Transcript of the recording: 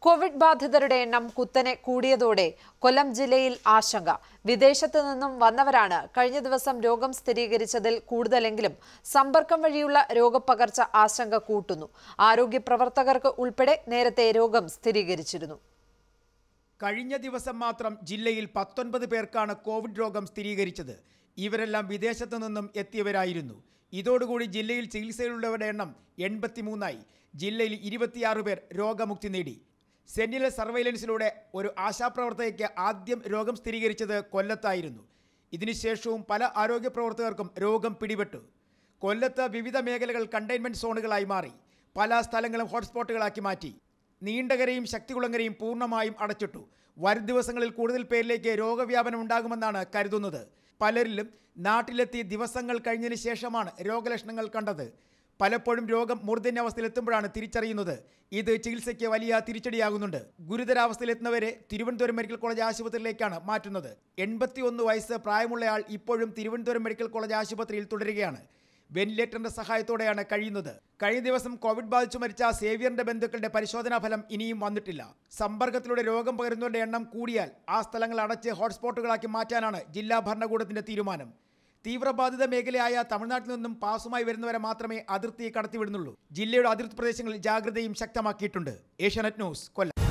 Covid ബാധിതരുടെ എണ്ണം കുത്തനെ കൂടിയതോടെ കൊല്ലം ജില്ലയിൽ ആശങ്ക വിദേശത്തു നിന്നും വന്നവരാണ് കഴിഞ്ഞ ദിവസം രോഗം സ്ഥിരീകരിച്ചതിൽ കൂടുതലെങ്കിലും സമ്പർക്കം വഴിയുള്ള രോഗപ്പകർച്ച ആശങ്ക കൂട്ടുന്നു ആരോഗ്യ പ്രവർത്തകർക്ക് ഉൾപ്പെടെ നേരത്തെ രോഗം സ്ഥിരീകരിച്ചിരുന്നു കഴിഞ്ഞ ദിവസം മാത്രം ജില്ലയിൽ പത്തൊൻപത് പേർക്കാണ് കോവിഡ് രോഗം സ്ഥിരീകരിച്ചത് ഇവരെല്ലാം വിദേശത്തു നിന്നും എത്തിയവരായിരുന്നു ഇതോടുകൂടി ജില്ലയിൽ ചികിത്സയിലുള്ളവരുടെ എണ്ണം എൺപത്തിമൂന്നായി ജില്ലയിൽ ഇരുപത്തിയാറ് പേർ രോഗമുക്തി നേടി സെന്റിനൽ സർവൈലൻസിലൂടെ ഒരു ആശാപ്രവർത്തകയ്ക്ക് ആദ്യം രോഗം സ്ഥിരീകരിച്ചത് കൊല്ലത്തായിരുന്നു ഇതിനുശേഷവും പല ആരോഗ്യ പ്രവർത്തകർക്കും രോഗം പിടിപെട്ടു കൊല്ലത്ത് വിവിധ മേഖലകൾ കണ്ടെയ്ൻമെന്റ് സോണുകളായി മാറി പല സ്ഥലങ്ങളും ഹോട്ട്സ്പോട്ടുകളാക്കി മാറ്റി നീണ്ടകരയും ശക്തികുളങ്ങരയും പൂർണ്ണമായും അടച്ചിട്ടു വരും ദിവസങ്ങളിൽ കൂടുതൽ പേരിലേക്ക് രോഗവ്യാപനം ഉണ്ടാകുമെന്നാണ് കരുതുന്നത് പലരിലും നാട്ടിലെത്തി ദിവസങ്ങൾ കഴിഞ്ഞതിന് ശേഷമാണ് രോഗലക്ഷണങ്ങൾ കണ്ടത് പലപ്പോഴും രോഗം മൂർധന്യാവസ്ഥയിലെത്തുമ്പോഴാണ് തിരിച്ചറിയുന്നത് ഇത് ചികിത്സയ്ക്ക് വലിയ തിരിച്ചടിയാകുന്നുണ്ട് ഗുരുതരാവസ്ഥയിലെത്തുന്നവരെ തിരുവനന്തപുരം മെഡിക്കൽ കോളേജ് ആശുപത്രിയിലേക്കാണ് മാറ്റുന്നത് എൺപത്തിയൊന്ന് വയസ്സ് പ്രായമുള്ളയാൾ ഇപ്പോഴും തിരുവനന്തപുരം മെഡിക്കൽ കോളേജ് ആശുപത്രിയിൽ തുടരുകയാണ് വെന്റിലേറ്ററിന്റെ സഹായത്തോടെയാണ് കഴിയുന്നത് കഴിഞ്ഞ ദിവസം കോവിഡ് ബാധിച്ചു മരിച്ച സേവിയറിന്റെ ബന്ധുക്കളുടെ പരിശോധനാ ഫലം ഇനിയും വന്നിട്ടില്ല സമ്പർക്കത്തിലൂടെ രോഗം പകരുന്നവരുടെ എണ്ണം കൂടിയാൽ ആ സ്ഥലങ്ങൾ അടച്ച് ഹോട്ട്സ്പോട്ടുകളാക്കി മാറ്റാനാണ് ജില്ലാ ഭരണകൂടത്തിന്റെ തീരുമാനം തീവ്രബാധിത മേഖലയായ തമിഴ്നാട്ടിൽ നിന്നും പാസുമായി വരുന്നവരെ മാത്രമേ അതിർത്തി കടത്തിവിടുന്നുള്ളൂ ജില്ലയുടെ അതിർത്തി പ്രദേശങ്ങളിൽ ജാഗ്രതയും ശക്തമാക്കിയിട്ടുണ്ട് ഏഷ്യാനെറ്റ് ന്യൂസ് കൊല്ലം